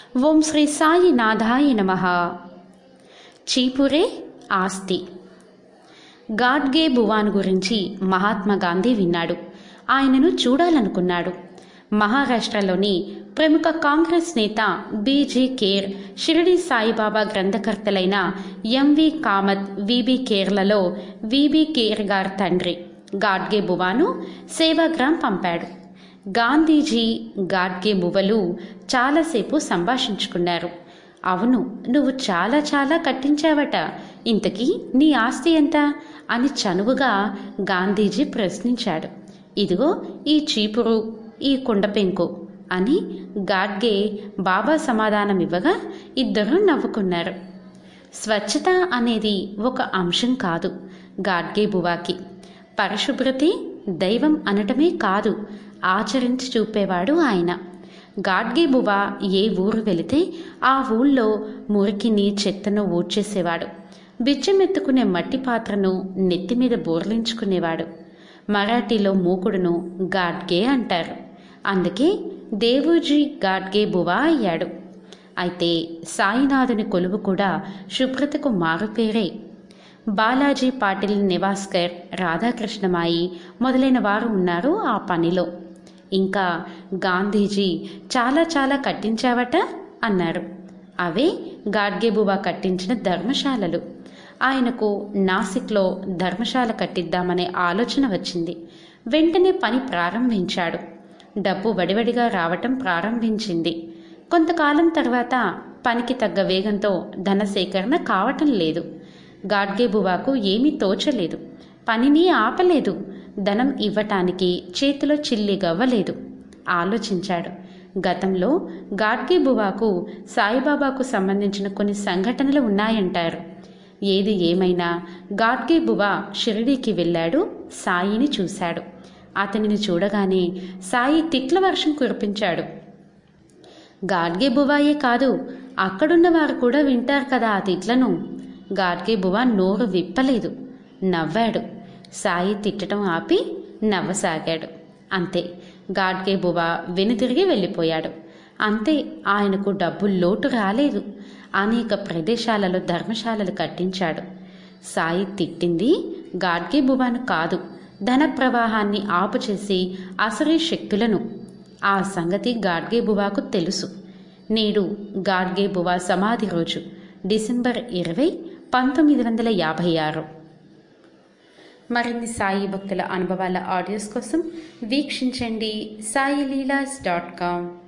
ఓం శ్రీ సాయినాథాయ నమ చీపురే ఆస్తి గాడ్గే భువాన్ గురించి మహాత్మా గాంధీ విన్నాడు ఆయనను చూడాలనుకున్నాడు మహారాష్ట్రలోని ప్రముఖ కాంగ్రెస్ నేత బీజే కేర్ షిరిడి సాయిబాబా గ్రంథకర్తలైన ఎంవి కామత్ విబి కేర్లలో విబి కేర్ గారి తండ్రి గాడ్గే బువాను సేవాగ్రామ్ పంపాడు గాంధీజీ గాడ్గే బువ్వలు చాలాసేపు సంభాషించుకున్నారు అవును నువ్వు చాలా చాలా కట్టించావట ఇంతకీ నీ ఆస్తి ఎంత అని చనువుగా గాంధీజీ ప్రశ్నించాడు ఇదిగో ఈ చీపురు ఈ కుండపెంకు అని గాడ్గే బాబా సమాధానం ఇవ్వగా ఇద్దరూ నవ్వుకున్నారు స్వచ్ఛత అనేది ఒక అంశం కాదు గాడ్గే బువాకి పరిశుభ్రతే దైవం అనటమే కాదు ఆచరించి చూపేవాడు ఆయన గాడ్గే బువ ఏ ఊరు వెళితే ఆ ఊళ్ళో మురికిని చెత్తను ఊడ్చేసేవాడు బిచ్చమెత్తుకునే మట్టి పాత్రను నెత్తి మీద బోర్లించుకునేవాడు మరాఠీలో మూకుడును గాడ్గే అంటారు అందుకే దేవుజీ గాడ్గే బువా అయ్యాడు అయితే సాయినాథుని కొలువు కూడా శుభ్రతకు మారుపేరే బాలాజీ పాటిల్ నివాస్కర్ రాధాకృష్ణమాయి మొదలైన వారు ఉన్నారు ఆ పనిలో ఇంకా గాంధీజీ చాలా చాలా కట్టించావట అన్నారు అవే గాడ్గేబువా కట్టించిన ధర్మశాలలు ఆయనకు నాసిక్లో ధర్మశాల కట్టిద్దామనే ఆలోచన వచ్చింది వెంటనే పని ప్రారంభించాడు డబ్బు వడివడిగా రావటం ప్రారంభించింది కొంతకాలం తర్వాత పనికి తగ్గ వేగంతో ధన సేకరణ కావటం లేదు గాడ్గేబువాకు ఏమీ తోచలేదు పనిని ఆపలేదు ధనం ఇవ్వటానికి చేతిలో చిల్లి గవ్వలేదు ఆలోచించాడు గతంలో గాడ్గే బువాకు సాయిబాబాకు సంబంధించిన కొన్ని సంఘటనలు ఉన్నాయంటారు ఏది ఏమైనా గాడ్గే బువా షిరిడీకి వెళ్ళాడు సాయిని చూశాడు అతనిని చూడగానే సాయి తిట్ల వర్షం కురిపించాడు గాడ్గే బువాయే కాదు అక్కడున్న వారు కూడా వింటారు కదా ఆ తిట్లను గాడ్గే బువా నోరు విప్పలేదు నవ్వాడు సాయి తిట్టడం ఆపి నవ్వసాగాడు అంతే గాడ్గే బువా వెనుతిరిగి వెళ్ళిపోయాడు అంతే ఆయనకు డబ్బు లోటు రాలేదు అనేక ప్రదేశాలలో ధర్మశాలలు కట్టించాడు సాయి తిట్టింది గాడ్గే బువాను కాదు ధన ప్రవాహాన్ని ఆపుచేసి అసరీ శక్తులను ఆ సంగతి గాడ్గే బువాకు తెలుసు నేడు గాడ్గే బువా సమాధి రోజు డిసెంబర్ ఇరవై పంతొమ్మిది వందల యాభై ఆరు మరిన్ని సాయి భక్తుల అనుభవాల ఆడియోస్ కోసం వీక్షించండి సాయి లీలాస్ డాట్ కామ్